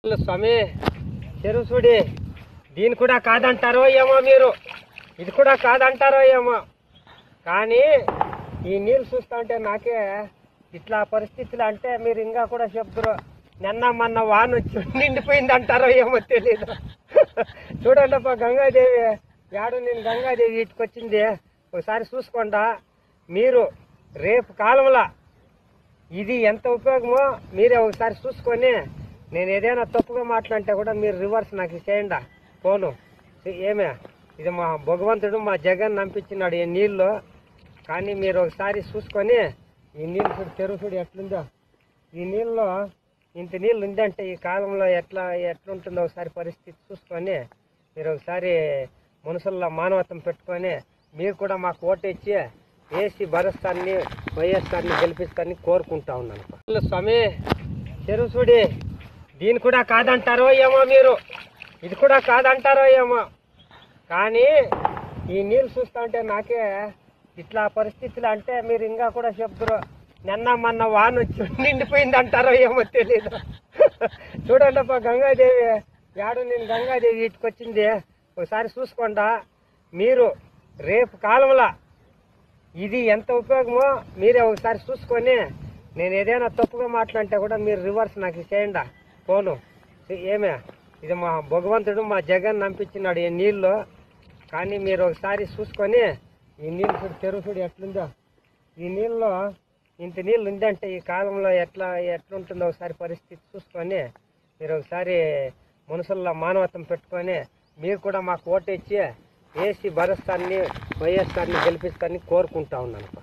అసలు స్వామి చెరువు చూడి దీని కూడా కాదంటారో ఏమో మీరు ఇది కూడా కాదంటారో ఏమో కానీ ఈ నీళ్ళు చూస్తా ఉంటే నాకే ఇట్లా పరిస్థితులు అంటే మీరు ఇంకా కూడా చెప్తారు నిన్న మొన్న వాన వచ్చి నిండిపోయింది అంటారో ఏమో తెలీదు చూడండి అప్ప గంగాదేవి యాడు నేను గంగాదేవి ఇటుకు వచ్చింది ఒకసారి చూసుకోండా మీరు రేపు కాలంలో ఇది ఎంత ఉపయోగమో మీరే ఒకసారి చూసుకొని నేను ఏదైనా తప్పుగా మాట్లాడితే కూడా మీరు రివర్స్ నాకు చేయండి ఫోను ఏమే ఇది మా భగవంతుడు మా జగన్ నంపించినాడు ఈ నీళ్ళు కానీ మీరు ఒకసారి చూసుకొని ఈ నీళ్ళు చూడు చెరువు చూడు ఎట్లుందో ఈ నీళ్ళలో ఇంత నీళ్ళు ఉందంటే ఈ కాలంలో ఎట్లా ఎట్లుంటుందో ఒకసారి పరిస్థితి చూసుకొని మీరు ఒకసారి మనుషుల్లో మానవత్వం పెట్టుకొని మీరు కూడా మాకు ఓటేసి వేసి భరస్తాన్ని వైఎస్ఆర్ని గెలిపిస్తారని కోరుకుంటా ఉన్నాను అసలు స్వామి చెరువు చూడి దీని కూడా కాదంటారో ఏమో మీరు ఇది కూడా కాదంటారో ఏమో కానీ ఈ నీళ్ళు చూస్తా ఉంటే నాకే ఇట్లా పరిస్థితులు అంటే మీరు ఇంకా కూడా చెప్తారు నిన్న మొన్న వాన వచ్చి నిండిపోయింది అంటారో ఏమో తెలీదు చూడండి అప్ప గంగాదేవి యాడు నేను గంగాదేవి ఇటుకు వచ్చింది ఒకసారి చూసుకోండా మీరు రేపు కాలంలో ఇది ఎంత ఉపయోగమో మీరే ఒకసారి చూసుకొని నేను ఏదైనా తప్పుగా మాట్లాడితే కూడా మీరు రివర్స్ నాకు చేయండి ఫోను ఏమే ఇది మా భగవంతుడు మా జగన్ నంపించినాడు ఈ నీళ్ళు కానీ మీరు ఒకసారి చూసుకొని ఈ నీళ్ళు చూడు చెరువు చూడు ఎట్లుందో ఈ నీళ్ళలో ఇంత నీళ్ళు ఉందంటే ఈ కాలంలో ఎట్లా ఎట్లుంటుందో ఒకసారి పరిస్థితి చూసుకొని మీరు ఒకసారి మనుషుల్లో మానవత్వం పెట్టుకొని మీరు కూడా మాకు ఓటేసి వేసి భరస్తాన్ని వైఎస్ఆర్ని గెలిపిస్తారని కోరుకుంటా ఉన్నాను